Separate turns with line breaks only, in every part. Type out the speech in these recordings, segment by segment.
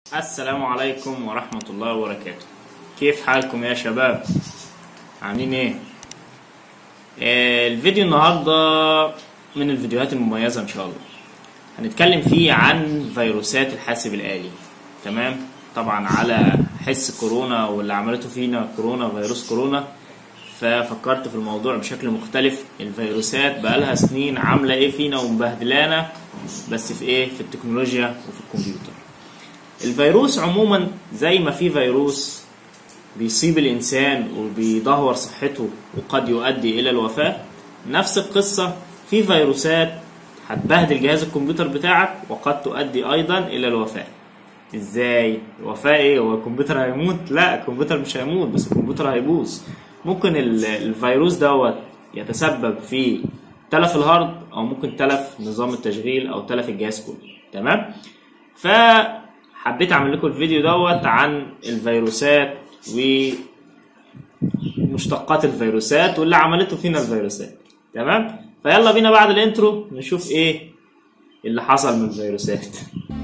السلام عليكم ورحمة الله وبركاته كيف حالكم يا شباب عاملين ايه آه، الفيديو النهاردة من الفيديوهات المميزة ان شاء الله هنتكلم فيه عن فيروسات الحاسب الآلي تمام طبعا على حس كورونا واللي عملته فينا كورونا فيروس كورونا ففكرت في الموضوع بشكل مختلف الفيروسات بقالها سنين عاملة ايه فينا ومبهدلانا بس في ايه في التكنولوجيا وفي الكمبيوتر الفيروس عموما زي ما في فيروس بيصيب الإنسان وبيدهور صحته وقد يؤدي إلى الوفاة نفس القصة في فيروسات هتبهدل جهاز الكمبيوتر بتاعك وقد تؤدي أيضا إلى الوفاة ازاي الوفاة ايه هو الكمبيوتر هيموت لا الكمبيوتر مش هيموت بس الكمبيوتر هيبوظ ممكن ال- الفيروس دوت يتسبب في تلف الهارد او ممكن تلف نظام التشغيل او تلف الجهاز كله تمام فحبيت اعمل لكم الفيديو دوت عن الفيروسات ومشتقات الفيروسات واللي عملته فينا الفيروسات تمام فيلا بينا بعد الانترو نشوف ايه اللي حصل من الفيروسات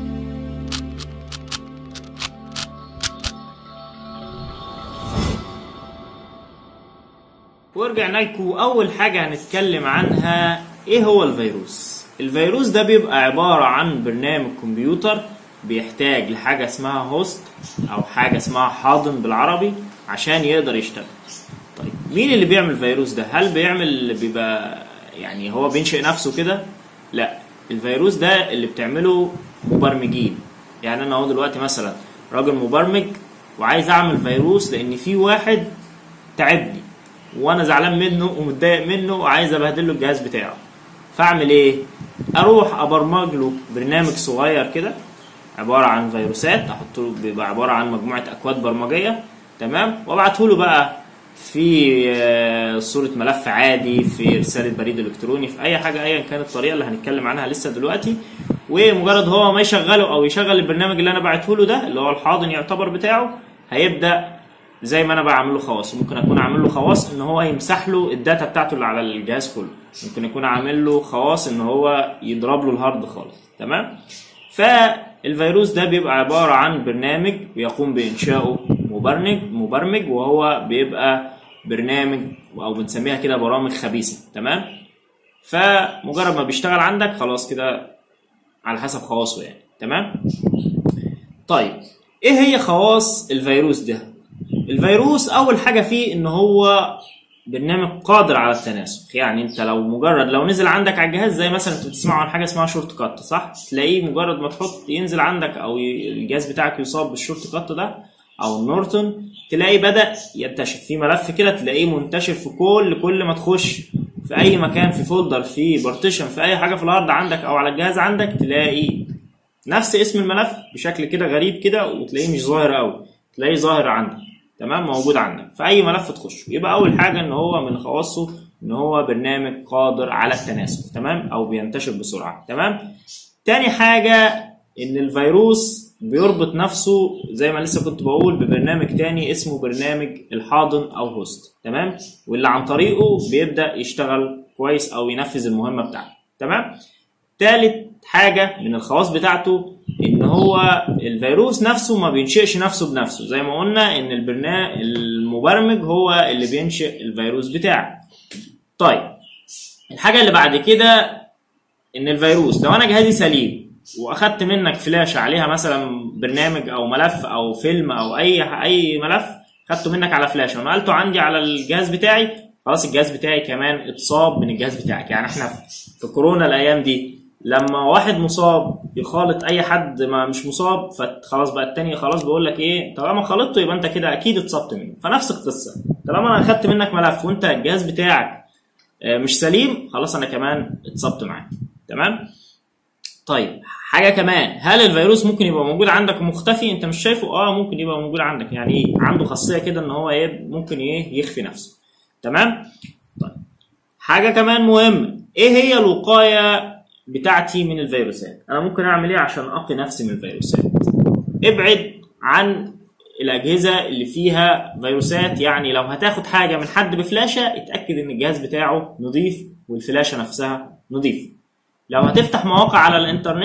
ورجعنا لكم اول حاجه هنتكلم عنها ايه هو الفيروس الفيروس ده بيبقى عباره عن برنامج كمبيوتر بيحتاج لحاجه اسمها هوست او حاجه اسمها حاضن بالعربي عشان يقدر يشتغل طيب مين اللي بيعمل الفيروس ده هل بيعمل بيبقى يعني هو بينشئ نفسه كده لا الفيروس ده اللي بتعمله مبرمجين يعني انا اهو دلوقتي مثلا راجل مبرمج وعايز اعمل فيروس لان في واحد تعبني وانا زعلان منه ومتضايق منه وعايز ابهدل له الجهاز بتاعه فاعمل ايه اروح ابرمج له برنامج صغير كده عباره عن فيروسات احط له بيبقى عباره عن مجموعه اكواد برمجيه تمام وابعته له بقى في آه، صوره ملف عادي في رساله بريد الكتروني في اي حاجه ايا كانت الطريقه اللي هنتكلم عنها لسه دلوقتي ومجرد هو ما يشغله او يشغل البرنامج اللي انا بعته له ده اللي هو الحاضن يعتبر بتاعه هيبدا زي ما انا بعمل له خواص ممكن اكون عامل له خواص ان هو يمسح له الداتا بتاعته اللي على الجهاز كله ممكن يكون عامل له خواص ان هو يضرب له الهارد خالص تمام فالفيروس ده بيبقى عباره عن برنامج بيقوم بانشائه مبرمج مبرمج وهو بيبقى برنامج او بنسميها كده برامج خبيثه تمام فمجرد ما بيشتغل عندك خلاص كده على حسب خواصه يعني تمام طيب ايه هي خواص الفيروس ده الفيروس اول حاجه فيه ان هو برنامج قادر على التناسخ يعني انت لو مجرد لو نزل عندك على الجهاز زي مثلا انت بتسمعوا عن حاجه اسمها شورت كات صح تلاقيه مجرد ما تحط ينزل عندك او ي- الجهاز بتاعك يصاب بالشورت كات ده او النورتون تلاقيه بدا ينتشر في ملف كده تلاقيه منتشر في كل كل ما تخش في اي مكان في فولدر في بارتيشن في اي حاجه في الهارد عندك او على الجهاز عندك تلاقي نفس اسم الملف بشكل كده غريب كده وتلاقيه مش ظاهر قوي تلاقيه ظاهر عندك تمام موجود عندك في اي ملف تخش يبقى اول حاجه ان هو من خواصه ان هو برنامج قادر على التناسخ تمام او بينتشر بسرعه تمام تاني حاجه ان الفيروس بيربط نفسه زي ما لسه كنت بقول ببرنامج تاني اسمه برنامج الحاضن او هوست تمام واللي عن طريقه بيبدا يشتغل كويس او ينفذ المهمه بتاعته تمام تالت حاجة من الخواص بتاعته إن هو الفيروس نفسه ما بينشئش نفسه بنفسه زي ما قلنا إن البرنامج المبرمج هو اللي بينشئ الفيروس بتاعك. طيب الحاجة اللي بعد كده إن الفيروس لو أنا جهازي سليم وأخدت منك فلاشة عليها مثلا برنامج أو ملف أو فيلم أو أي أي ملف خدته منك على فلاشة ونقلته عندي على الجهاز بتاعي خلاص الجهاز بتاعي كمان اتصاب من الجهاز بتاعك يعني احنا في- في كورونا الايام دي لما واحد مصاب يخالط اي حد ما مش مصاب فخلاص بقى التاني خلاص بيقول لك ايه طالما خالطته يبقى انت كده اكيد اتصبت منه فنفس القصه طالما انا اخدت منك ملف وانت الجهاز بتاعك آه، مش سليم خلاص انا كمان اتصبت معاك تمام طيب حاجه كمان هل الفيروس ممكن يبقى موجود عندك ومختفي انت مش شايفه اه ممكن يبقى موجود عندك يعني ايه عنده خاصيه كده ان هو ايه ممكن ايه يخفي نفسه تمام طيب حاجه كمان مهمه ايه هي الوقايه بتاعتي من الفيروسات انا ممكن اعمل ايه عشان اقي نفسي من الفيروسات ابعد عن الاجهزه اللي فيها فيروسات يعني لو هتاخد حاجه من حد بفلاشه اتاكد ان الجهاز بتاعه نظيف والفلاشه نفسها نظيفه لو هتفتح مواقع على الانترنت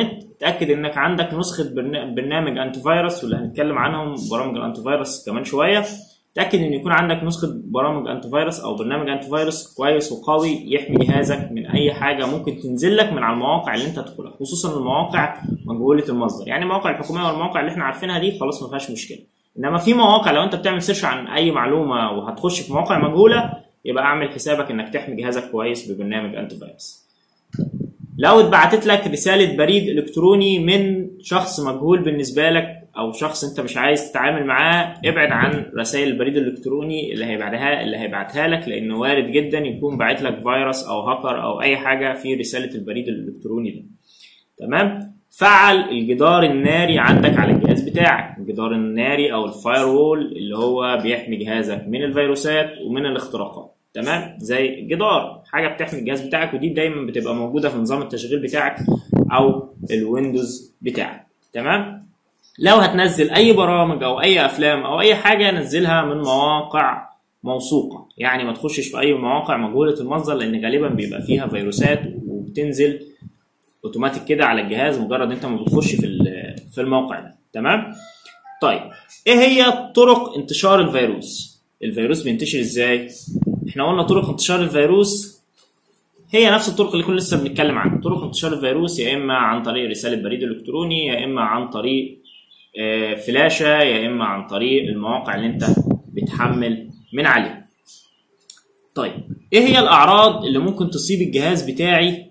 تاكد انك عندك نسخه برنا- برنامج انتي فيروس واللي هنتكلم عنهم برامج الانتي فيروس كمان شويه تاكد ان يكون عندك نسخه برامج انتي فيروس او برنامج انتي فيروس كويس وقوي يحمي جهازك من اي حاجه ممكن تنزل لك من على المواقع اللي انت تدخلها خصوصا المواقع مجهوله المصدر يعني المواقع الحكوميه والمواقع اللي احنا عارفينها دي خلاص ما فيهاش مشكله انما في مواقع لو انت بتعمل سيرش عن اي معلومه وهتخش في مواقع مجهوله يبقى اعمل حسابك انك تحمي جهازك كويس ببرنامج انتي فيروس لو اتبعتت لك رساله بريد الكتروني من شخص مجهول بالنسبه لك او شخص انت مش عايز تتعامل معاه ابعد عن رسائل البريد الالكتروني اللي هيبعتها اللي هيبعتها لك لانه وارد جدا يكون باعت لك فيروس او هاكر او اي حاجه في رساله البريد الالكتروني ده تمام فعل الجدار الناري عندك على الجهاز بتاعك الجدار الناري او الفاير وول اللي هو بيحمي جهازك من الفيروسات ومن الاختراقات تمام زي جدار حاجه بتحمي الجهاز بتاعك ودي دايما بتبقى موجوده في نظام التشغيل بتاعك او الويندوز بتاعك تمام لو هتنزل اي برامج او اي افلام او اي حاجه نزلها من مواقع موثوقه يعني ما تخشش في اي مواقع مجهوله المصدر لان غالبا بيبقى فيها فيروسات وبتنزل اوتوماتيك كده على الجهاز مجرد انت ما بتخش في ال- في الموقع ده تمام طيب ايه هي طرق انتشار الفيروس الفيروس بينتشر ازاي احنا قلنا طرق انتشار الفيروس هي نفس الطرق اللي كنا لسه بنتكلم عنها طرق انتشار الفيروس يا اما عن طريق رساله بريد الكتروني يا اما عن طريق آه، فلاشه يا اما عن طريق المواقع اللي انت بتحمل من عليها طيب ايه هي الاعراض اللي ممكن تصيب الجهاز بتاعي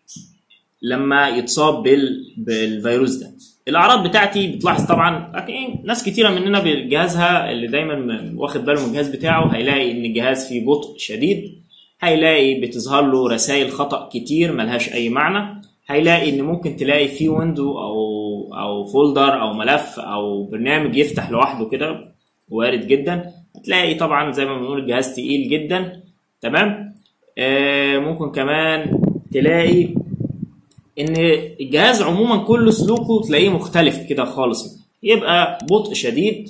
لما يتصاب بال... بالفيروس ده الاعراض بتاعتي بتلاحظ طبعا لكن ناس كتيره مننا بجهازها اللي دايما م- واخد باله من الجهاز بتاعه هيلاقي ان الجهاز فيه بطء شديد هيلاقي بتظهر له رسائل خطا كتير ملهاش اي معنى هيلاقي ان ممكن تلاقي في ويندو او او فولدر او ملف او برنامج يفتح لوحده كده وارد جدا هتلاقي طبعا زي ما بنقول الجهاز تقيل جدا تمام آه ممكن كمان تلاقي ان الجهاز عموما كل سلوكه تلاقيه مختلف كده خالص يبقى بطء شديد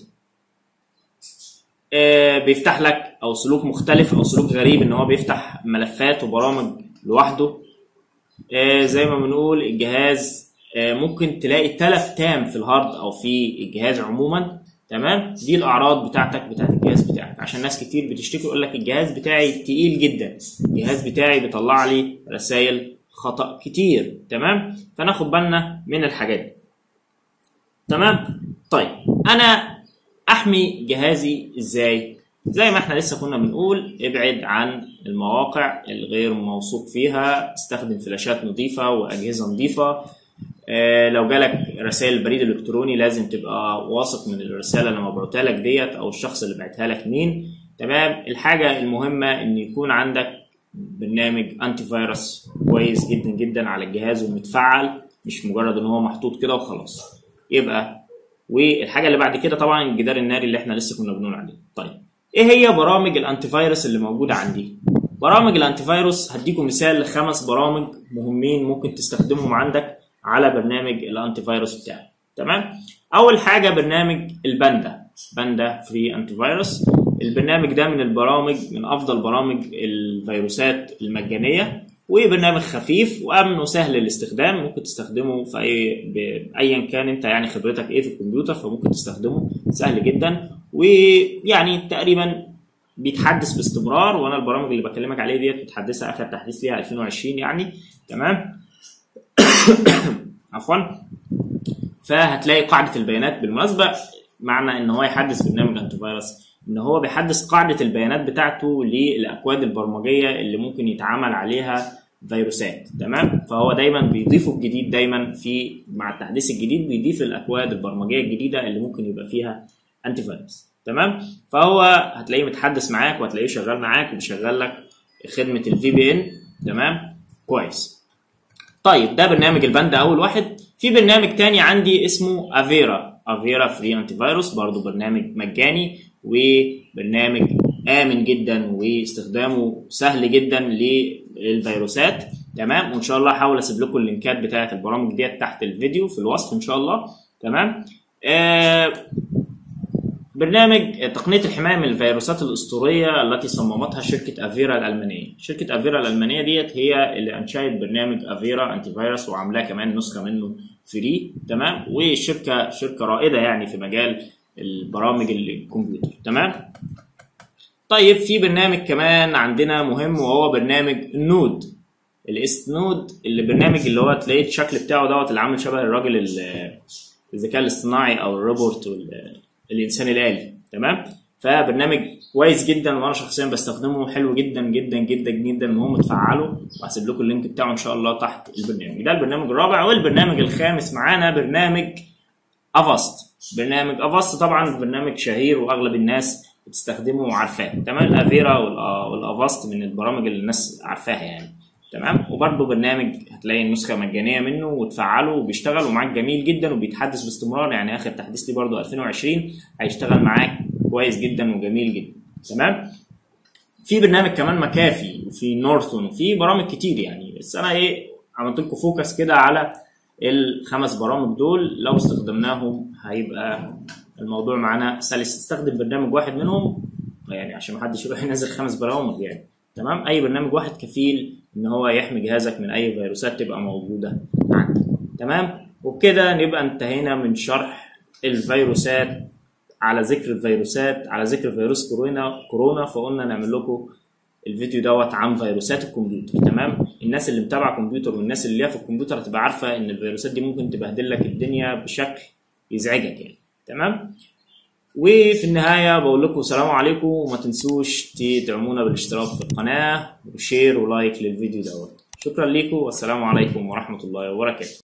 آه، بيفتح لك او سلوك مختلف او سلوك غريب ان هو بيفتح ملفات وبرامج لوحده آه، زي ما بنقول الجهاز آه، ممكن تلاقي تلف تام في الهارد او في الجهاز عموما تمام دي الاعراض بتاعتك بتاعت الجهاز بتاعك عشان ناس كتير بتشتكي يقول لك الجهاز بتاعي تقيل جدا الجهاز بتاعي بيطلع لي رسائل خطا كتير تمام فناخد بالنا من الحاجات دي تمام طيب انا احمي جهازي ازاي زي ما احنا لسه كنا بنقول ابعد عن المواقع الغير موثوق فيها استخدم فلاشات نظيفه واجهزه نظيفه آه، لو جالك رسائل البريد الالكتروني لازم تبقى واثق من الرساله اللي مبعوثه لك ديت او الشخص اللي بعتها لك مين تمام الحاجه المهمه ان يكون عندك برنامج انتي فيروس كويس جدا جدا على الجهاز ومتفعل مش مجرد ان هو محطوط كده وخلاص يبقى والحاجه اللي بعد كده طبعا الجدار الناري اللي احنا لسه كنا بنقول عليه طيب ايه هي برامج الانتي فيروس اللي موجوده عندي برامج الانتي فيروس هديكم مثال لخمس برامج مهمين ممكن تستخدمهم عندك على برنامج الانتي فيروس بتاعك تمام اول حاجه برنامج الباندا باندا فري انتي فيروس البرنامج ده من البرامج من افضل برامج الفيروسات المجانيه وبرنامج خفيف وامن وسهل الاستخدام ممكن تستخدمه في اي ب- ايا كان انت يعني خبرتك ايه في الكمبيوتر فممكن تستخدمه سهل جدا ويعني تقريبا بيتحدث باستمرار وانا البرامج اللي بكلمك عليها ديت متحدثه اخر تحديث ليها 2020 يعني تمام عفوا فهتلاقي قاعده البيانات بالمناسبه معنى ان هو يحدث برنامج انتي فيروس ان هو بيحدث قاعده البيانات بتاعته للاكواد البرمجيه اللي ممكن يتعامل عليها فيروسات تمام فهو دايما بيضيفوا الجديد دايما في مع التحديث الجديد بيضيف الاكواد البرمجيه الجديده اللي ممكن يبقى فيها انتي فيروس تمام فهو هتلاقيه متحدث معاك وهتلاقيه شغال معاك وبيشغل لك خدمه الفي بي ان تمام كويس طيب ده برنامج الباندا اول واحد في برنامج تاني عندي اسمه افيرا افيرا فري انتي فيروس برضه برنامج مجاني وبرنامج امن جدا واستخدامه سهل جدا للفيروسات تمام وان شاء الله هحاول اسيب لكم اللينكات بتاعه البرامج ديت تحت الفيديو في الوصف ان شاء الله تمام آه برنامج تقنية الحماية من الفيروسات الأسطورية التي صممتها شركة أفيرا الألمانية شركة أفيرا الألمانية ديت هي اللي أنشأت برنامج أفيرا أنتي فيروس وعاملاه كمان نسخة منه فري تمام والشركه شركه رائده يعني في مجال البرامج الكمبيوتر تمام طيب في برنامج كمان عندنا مهم وهو برنامج النود الاس نود اللي برنامج اللي هو تلاقيه الشكل بتاعه دوت اللي عامل شبه الراجل ال- الذكاء الاصطناعي او الروبوت وال- الانسان الالي تمام فبرنامج كويس جدا وانا شخصيا بستخدمه حلو جدا جدا جدا جدا المهم تفعله وهسيب لكم اللينك بتاعه ان شاء الله تحت البرنامج ده البرنامج الرابع والبرنامج الخامس معانا برنامج افاست برنامج افاست طبعا برنامج شهير واغلب الناس بتستخدمه وعارفاه تمام الافيرا والأ- والافاست من البرامج اللي الناس عارفاها يعني تمام وبرده برنامج هتلاقي النسخه مجانيه منه وتفعله وبيشتغل ومعاك جميل جدا وبيتحدث باستمرار يعني اخر تحديث ليه برده 2020 هيشتغل معاك كويس جدا وجميل جدا تمام في برنامج كمان مكافي وفي نورثون وفي برامج كتير يعني بس انا ايه عملت لكم فوكس كده على الخمس برامج دول لو استخدمناهم هيبقى الموضوع معانا سلس تستخدم برنامج واحد منهم يعني عشان محدش يروح ينزل خمس برامج يعني تمام اي برنامج واحد كفيل ان هو يحمي جهازك من اي فيروسات تبقى موجوده عندك تمام وبكده نبقى انتهينا من شرح الفيروسات على ذكر الفيروسات على ذكر فيروس كورونا كورونا فقلنا نعمل لكم الفيديو دوت عن فيروسات الكمبيوتر تمام الناس اللي متابعه كمبيوتر والناس اللي ليها في الكمبيوتر هتبقى عارفه ان الفيروسات دي ممكن تبهدل لك الدنيا بشكل يزعجك يعني تمام وفي النهاية بقول لكم سلام عليكم وما تنسوش تدعمونا بالاشتراك في القناة وشير ولايك للفيديو دوت شكرا لكم والسلام عليكم ورحمة الله وبركاته